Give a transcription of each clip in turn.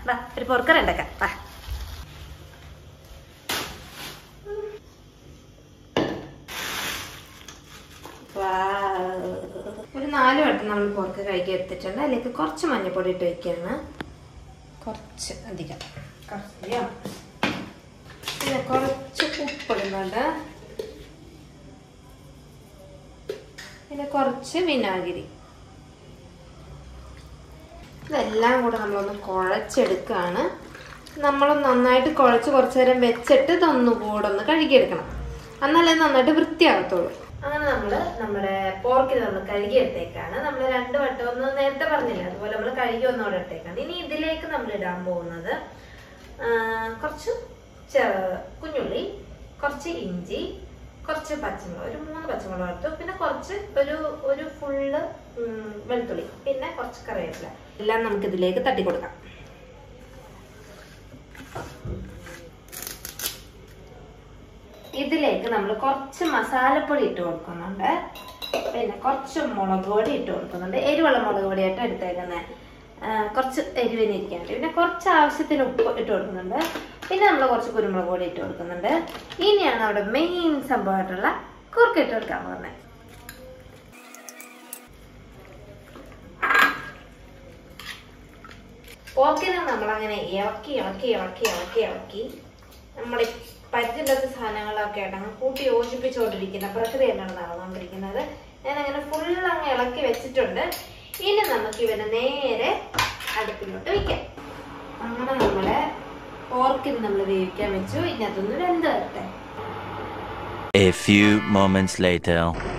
വാ ഒരു പൊറക്കറ ഉണ്ടാക്കാം വാ ഒരു നാല് വട്ടം നമ്മൾ പൊറക്ക് കഴുകി എടുത്തിട്ടുണ്ട് അതിലേക്ക് കുറച്ച് മഞ്ഞൾപ്പൊടി ഇട്ട് വയ്ക്കുകയാണ് കുറച്ച് അധികം കുറച്ചധികം പിന്നെ കുറച്ച് ഉപ്പിടുന്നുണ്ട് പിന്നെ കുറച്ച് വിനാഗിരി ഇതെല്ലാം കൂടെ നമ്മളൊന്ന് കുഴച്ചെടുക്കുകയാണ് നമ്മൾ നന്നായിട്ട് കുഴച്ച് കുറച്ച് നേരം വെച്ചിട്ട് ഇതൊന്നും കൂടെ ഒന്ന് കഴുകിയെടുക്കണം എന്നാലേ നന്നായിട്ട് വൃത്തിയാകത്തുള്ളൂ അങ്ങനെ നമ്മൾ നമ്മുടെ പോർക്കിൽ നമ്മൾ കഴുകിയെടുത്തേക്കാണ് നമ്മൾ രണ്ട് വട്ടം ഒന്ന് നേരത്തെ പറഞ്ഞില്ല അതുപോലെ നമ്മൾ കഴുകി ഒന്നോടെ എടുത്തേക്കാണ് ഇനി ഇതിലേക്ക് നമ്മൾ ഇടാൻ പോകുന്നത് ആ, കുറച്ച് ചെ- കുഞ്ഞുള്ളി കുറച്ച് ഇഞ്ചി കുറച്ച് പച്ചമുളക് ഒരു മൂന്ന് പച്ചമുളക് എടുത്തു പിന്നെ കുറച്ച് ഒരു ഒരു ഫുള്ള് ഉം, വെളുത്തുള്ളി പിന്നെ കുറച്ച് കറിവേപ്പില എല്ലാം നമുക്ക് ഇതിലേക്ക് തട്ടി കൊടുക്കാം ഇതിലേക്ക് നമ്മൾ കുറച്ച് മസാലപ്പൊടി ഇട്ട് കൊടുക്കുന്നുണ്ട് പിന്നെ കുറച്ച് മുളക് പൊടി ഇട്ട് കൊടുക്കുന്നുണ്ട് എരിവുള്ള മുളക് പൊടിയായിട്ട് എടുത്തേക്കുന്നത് കുറച്ച് എരിവിന് ഇരിക്കാൻ വേണ്ടി പിന്നെ കുറച്ച് ആവശ്യത്തിന് ഉപ്പ് ഇട്ട് കൊടുക്കുന്നുണ്ട് പിന്നെ നമ്മൾ കുറച്ച് കുരുമുളക് പൊടി ഇട്ട് കൊടുക്കുന്നുണ്ട് ഇനിയാണ് അവിടെ മെയിൻ സംഭവമായിട്ടുള്ള കുറുക്ക് ഇട്ട് കൊടുക്കാൻ പോകുന്നത് പോക്കിനെ നമ്മൾ അങ്ങനെ ഇളക്കി ഇളക്കി ഇളക്കി ഇളക്കി ഇളക്കി നമ്മുടെ പരിചയമില്ലാത്ത സാധനങ്ങളൊക്കെ ആയിട്ട് അങ്ങ് കൂട്ടി യോജിപ്പിച്ചുകൊണ്ടിരിക്കുന്ന പ്രക്രിയയാണ് നടന്നുകൊണ്ടിരിക്കുന്നത് ഞാൻ അങ്ങനെ ഫുൾ അങ്ങ് ഇളക്കി വെച്ചിട്ടുണ്ട് ഇനി നമുക്ക് ഇവനെ നേരെ അടുപ്പിലോട്ട് വെക്കാം അങ്ങനെ നമ്മളെ പോർക്കിന് നമ്മൾ വേവിക്കാൻ വെച്ചു ഇതിനകത്തൊന്ന് വെന്ത് വരട്ടെ A few moments later.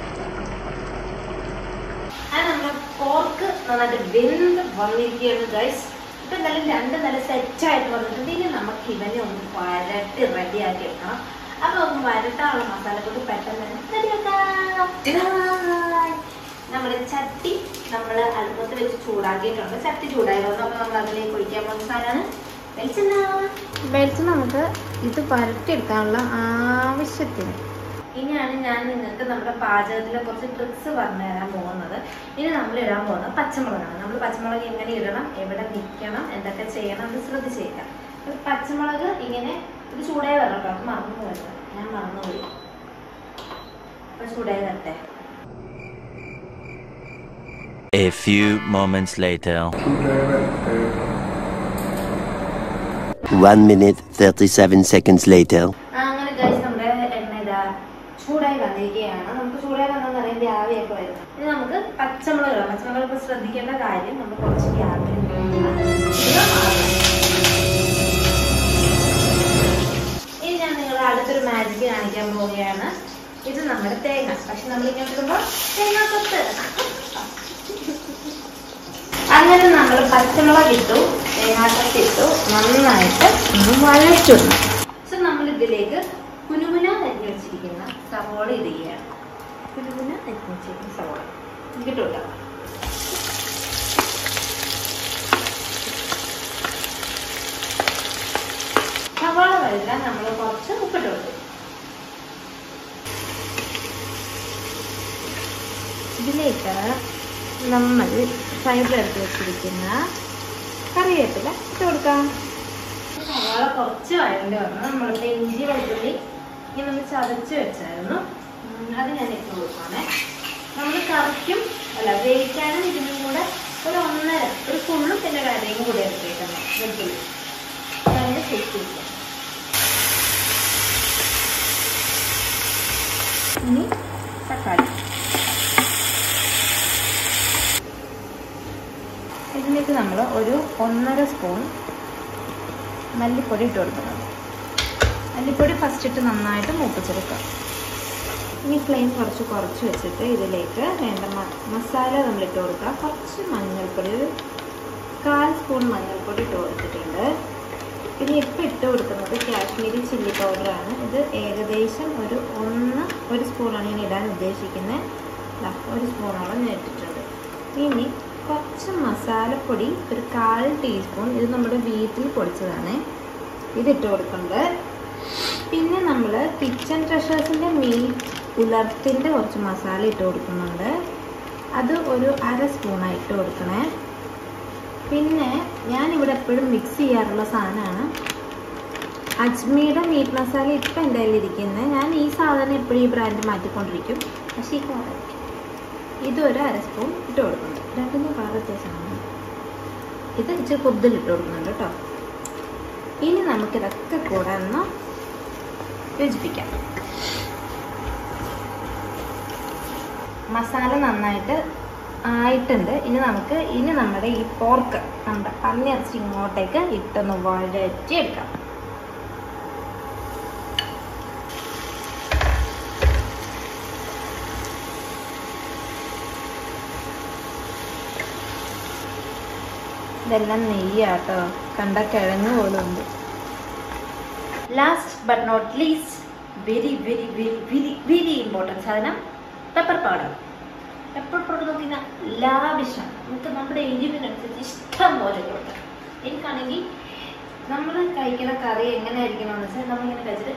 അത് നമ്മുടെ പോർക്ക് നന്നായിട്ട് വെന്ത് വന്നിരിക്കുകയാണ് ഗൈസ് ഇപ്പൊ നല്ല രണ്ട് നല്ല സെറ്റായിട്ട് വന്നിട്ടുണ്ട് ഇനി നമുക്ക് ഇവനെ ഒന്ന് വരട്ടി റെഡിയാക്കി വെക്കണം അപ്പൊ നമുക്ക് വരട്ടാനുള്ള മസാലപ്പൊടി പെട്ടെന്ന് തന്നെ റെഡിയാക്കാം ടായ്. നമ്മുടെ ചട്ടി നമ്മൾ അടുപ്പത്ത് വെച്ച് ചൂടാക്കിയിട്ടുണ്ട് ചട്ടി ചൂടായല്ലോ അപ്പൊ നമ്മൾ അതിലേക്ക് ഒഴിക്കാൻ പോകുന്ന സാധനമാണ് വെളിച്ചെണ്ണ വെളിച്ചെണ്ണ നമുക്ക് ഇത് വരട്ടിയെടുക്കാനുള്ള ആവശ്യത്തിന് ഇനിയാണ് ഞാൻ നിങ്ങൾക്ക് നമ്മുടെ പാചകത്തിലെ കുറച്ച് ട്രിക്സ് പറഞ്ഞു തരാൻ പോകുന്നത് ഇനി നമ്മൾ ഇടാൻ പോകുന്നത് പച്ചമുളകാണ് നമ്മൾ പച്ചമുളക് എങ്ങനെ ഇടണം എവിടെ നിൽക്കണം എന്തൊക്കെ ചെയ്യണം എന്ന് ശ്രദ്ധിച്ചേക്കാം അപ്പൊ പച്ചമുളക് ഇങ്ങനെ ഇത് ചൂടായി വരണം കേട്ടോ അത് മറന്നു പോയത് ഞാൻ മറന്നുപോയി അപ്പൊ ചൂടായി വരട്ടെ A few moments later. One minute, 37 seconds later. ആ, അങ്ങനെ ഗൈസ് നമ്മുടെ എണ്ണ ഇതാ ചൂടായി വന്നിരിക്കുകയാണ് നമുക്ക് ചൂടായി വന്നെന്ന് അറിയാൻ ആവിയൊക്കെ വരുന്നത് ഇനി നമുക്ക് പച്ചമുളക് ഇടാം പച്ചമുളക് ഇപ്പൊ ശ്രദ്ധിക്കേണ്ട കാര്യം നമ്മൾ കുറച്ച് ഗ്യാപ്പിൽ ഇനി ഞാൻ നിങ്ങളെ അടുത്തൊരു മാജിക് കാണിക്കാൻ പോവുകയാണ് ഇത് നമ്മുടെ തേങ്ങ പക്ഷെ നമ്മൾ ഇങ്ങനെ ഇടുമ്പോൾ തേങ്ങ കൊത്ത് അങ്ങനെ നമ്മൾ പച്ചമുളക് ഇട്ടു തേങ്ങാക്കൊത്ത് ഇട്ടു നന്നായിട്ട് ഒന്ന് വഴറ്റുന്നു സോ നമ്മൾ ഇതിലേക്ക് കുനുകുന അരിഞ്ഞ് വെച്ചിരിക്കുന്ന സവോള ഇടുകയാണ് കുനുകുന അരിഞ്ഞ് വെച്ചിരിക്കുന്ന സവോള കിട്ടൂല സവോള വഴുകാൻ നമ്മൾ കുറച്ച് ഉപ്പിട്ട് കൊടുക്കും ഇതിലേക്ക് നമ്മൾ സൈഡിലെടുത്ത് വെച്ചിരിക്കുന്ന കറിവേപ്പില ഇട്ട് കൊടുക്കാം സവാള കുറച്ച് വഴണ്ടി വന്നു നമ്മളിപ്പോൾ ഇഞ്ചി വെളുത്തുള്ളി ഇങ്ങനെ ഒന്ന് ചതച്ച് വെച്ചായിരുന്നു ഉം, അത് ഞാൻ ഇട്ട് കൊടുക്കുവാണേ നമ്മൾ കറിക്കും അല്ല വേവിക്കാനും ഇതിനും കൂടെ ഒരു ഒന്നര ഒരു ഫുള്ളും പിന്നെ കറിയും കൂടെ എടുത്തേക്കണം വെളുത്തുള്ളി അതിനെ ചേർത്ത് വെക്കാം ഇനി തക്കാളി ഇതിലേക്ക് നമ്മൾ ഒരു ഒന്നര സ്പൂൺ മല്ലിപ്പൊടി ഇട്ട് കൊടുക്കണം മല്ലിപ്പൊടി ഫസ്റ്റ് ഇട്ട് നന്നായിട്ട് മൂപ്പിച്ചെടുക്കാം ഇനി ഫ്ലെയിം കുറച്ച് കുറച്ച് വെച്ചിട്ട് ഇതിലേക്ക് വേണ്ട മ- മസാല നമ്മൾ ഇട്ട് കൊടുക്കുക കുറച്ച് മഞ്ഞൾപ്പൊടി ഒരു കാൽ സ്പൂൺ മഞ്ഞൾപ്പൊടി ഇട്ട് കൊടുത്തിട്ടുണ്ട് പിന്നെ ഇപ്പം ഇട്ട് കൊടുക്കുന്നത് കാശ്മീരി ചില്ലി പൗഡറാണ് ഇത് ഏകദേശം ഒരു ഒന്ന് ഒരു സ്പൂണാണ് ഞാൻ ഇടാൻ ഉദ്ദേശിക്കുന്നത് ദാ, ഒരു സ്പൂണോളം ഞാൻ ഇട്ടിട്ടുണ്ട് ഇനി കുറച്ച് മസാലപ്പൊടി ഒരു കാൽ ടീസ്പൂൺ ഇത് നമ്മുടെ വീട്ടിൽ പൊടിച്ചതാണ് ഇതിട്ട് കൊടുക്കുന്നുണ്ട് പിന്നെ നമ്മൾ കിച്ചൺ ട്രഷേഴ്സിൻ്റെ മീറ്റ് ഉലർത്തിൻ്റെ കുറച്ച് മസാല ഇട്ട് കൊടുക്കുന്നുണ്ട് അത് ഒരു അര സ്പൂണായി ഇട്ട് കൊടുക്കണേ പിന്നെ ഞാനിവിടെ എപ്പോഴും മിക്സ് ചെയ്യാറുള്ള സാധനമാണ് അജ്മിയുടെ മീറ്റ് മസാല ഇപ്പം എൻ്റെ കയ്യിൽ ഇരിക്കുന്നത് ഞാൻ ഈ സാധനം എപ്പോഴും ഈ ബ്രാൻഡ് മാറ്റിക്കൊണ്ടിരിക്കും പക്ഷേ ഈ കളർ ഇതൊരു അര സ്പൂൺ ഇട്ട് കൊടുക്കുന്നുണ്ട് രണ്ടിനും കളർ വ്യത്യാസമാണ് ഇത് ഇച്ചിരി കൂടുതൽ ഇട്ട് കൊടുക്കുന്നുണ്ട് കേട്ടോ ഇനി നമുക്കിതൊക്കെ കൂടെ ഒന്ന് യോജിപ്പിക്കാം മസാല നന്നായിട്ട് ആയിട്ടുണ്ട് ഇനി നമുക്ക് ഇനി നമ്മുടെ ഈ പോർക്ക് നമ്മുടെ പന്നിയിറച്ചി ഇങ്ങോട്ടേക്ക് ഇട്ടൊന്ന് വഴറ്റിയെടുക്കാം ഇതെല്ലാം നെയ്യാട്ടോ കണ്ട കിഴങ്ങ് പോലും ഉണ്ട് last but not least very very very very very important സാധനം പെപ്പർ പൗഡർ പെപ്പർ പൗഡർ നോക്കിയാൽ ലാവിഷാണ് നമുക്ക് നമ്മുടെ എരിവിനനുസരിച്ച് ഇഷ്ടം പോലെ കൊടുക്കാം എനിക്കാണെങ്കിൽ നമ്മൾ കഴിക്കുന്ന കറി എങ്ങനെ ആയിരിക്കണമെന്ന് വെച്ചാൽ നമ്മളിങ്ങനെ കഴിച്ചിട്ട്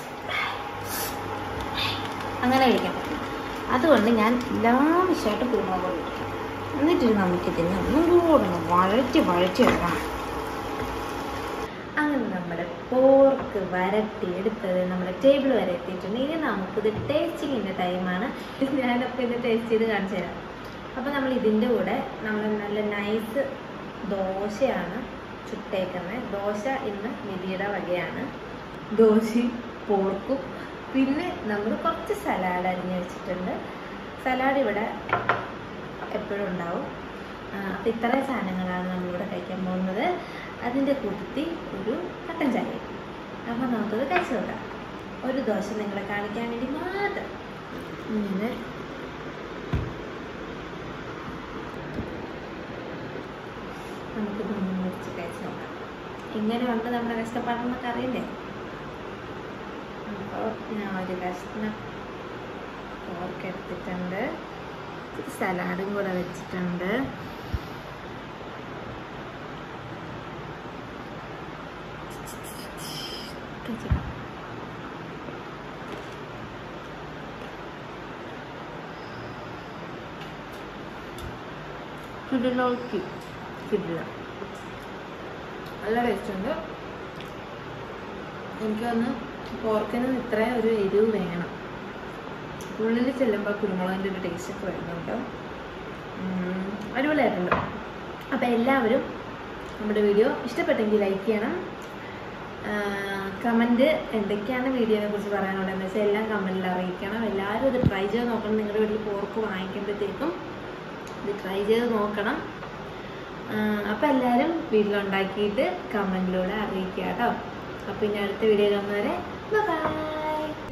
അങ്ങനെ കഴിക്കാൻ പറ്റും അതുകൊണ്ട് ഞാൻ ലാവിഷായിട്ട് കുരുമുളക് പൊടി ഇട്ടു. എന്നിട്ട് നമുക്കിതിനെ ഒന്നും കൂടെ ഒന്ന് വഴറ്റി വഴറ്റി എടുക്കണം അങ്ങനെ നമ്മുടെ പോർക്ക് വരട്ടി എടുത്തത് നമ്മുടെ ടേബിൾ വരെ എത്തിയിട്ടുണ്ട് ഇനി നമുക്കിത് ടേസ്റ്റിങ്ങിൻ്റെ ടൈമാണ് ഞാനപ്പോൾ ഇത് ടേസ്റ്റ് ചെയ്ത് കാണിച്ചു തരാം അപ്പോൾ നമ്മൾ ഇതിൻ്റെ കൂടെ നമ്മൾ നല്ല നൈസ് ദോശയാണ് ചുട്ടേക്കുന്നത് ദോശ ഇന്ന് നിധിയുടെ വകയാണ് ദോശയും പോർക്കും പിന്നെ നമ്മൾ കുറച്ച് സലാഡ് അരിഞ്ഞ് വെച്ചിട്ടുണ്ട് സലാഡ് ഇവിടെ എപ്പോഴും ഉണ്ടാവും അപ്പം ഇത്രയും സാധനങ്ങളാണ് നമ്മളിവിടെ കഴിക്കാൻ പോകുന്നത് അതിൻ്റെ കൂട്ടത്തിൽ ഒരു കട്ടൻ ചായ അപ്പോൾ നമുക്കത് കഴിച്ചു നോക്കാം ഒരു ദോശ നിങ്ങളെ കാണിക്കാൻ വേണ്ടി മാത്രം ഇങ്ങനെ നമുക്കിത് മുറിച്ച് കഴിച്ച് നോക്കാം ഇങ്ങനെയുണ്ട് നമ്മുടെ കഷ്ടപ്പാടെന്നൊക്കെ അറിയില്ലേ അപ്പോൾ ഞാൻ ഒരു കഷ്ണം പോർക്ക് എടുത്തിട്ടുണ്ട് സലാഡും കൂടെ വെച്ചിട്ടുണ്ട് കഴിച്ചേക്കാം. കിടിലോക്കി കിടില നല്ല ടേസ്റ്റ് ഉണ്ട് എനിക്ക് വന്ന് പോർക്കിന് ഇത്രയും ഒരു എരിവ് വേണം ഉള്ളിൽ ചെല്ലുമ്പോൾ കുരുമുളകിൻ്റെ ഒരു ടേസ്റ്റ് ഒക്കെ വരുന്നുണ്ട് ഉം, അടിപൊളിയായിട്ടുണ്ട് അപ്പോൾ എല്ലാവരും നമ്മുടെ വീഡിയോ ഇഷ്ടപ്പെട്ടെങ്കിൽ ലൈക്ക് ചെയ്യണം കമൻറ്റ് എന്തൊക്കെയാണ് വീഡിയോനെ കുറിച്ച് പറയാനുള്ളതെന്ന് വെച്ചാൽ എല്ലാം കമൻറ്റിൽ അറിയിക്കണം എല്ലാവരും ഇത് ട്രൈ ചെയ്ത് നോക്കണം നിങ്ങളുടെ വീട്ടിൽ പോർക്ക് വാങ്ങിക്കുമ്പോഴത്തേക്കും ഇത് ട്രൈ ചെയ്ത് നോക്കണം അപ്പോൾ എല്ലാവരും വീട്ടിലുണ്ടാക്കിയിട്ട് കമൻറ്റിലൂടെ അറിയിക്കുക കേട്ടോ അപ്പോൾ ഇനി അടുത്ത വീഡിയോ കാണുന്നവരെ ബൈ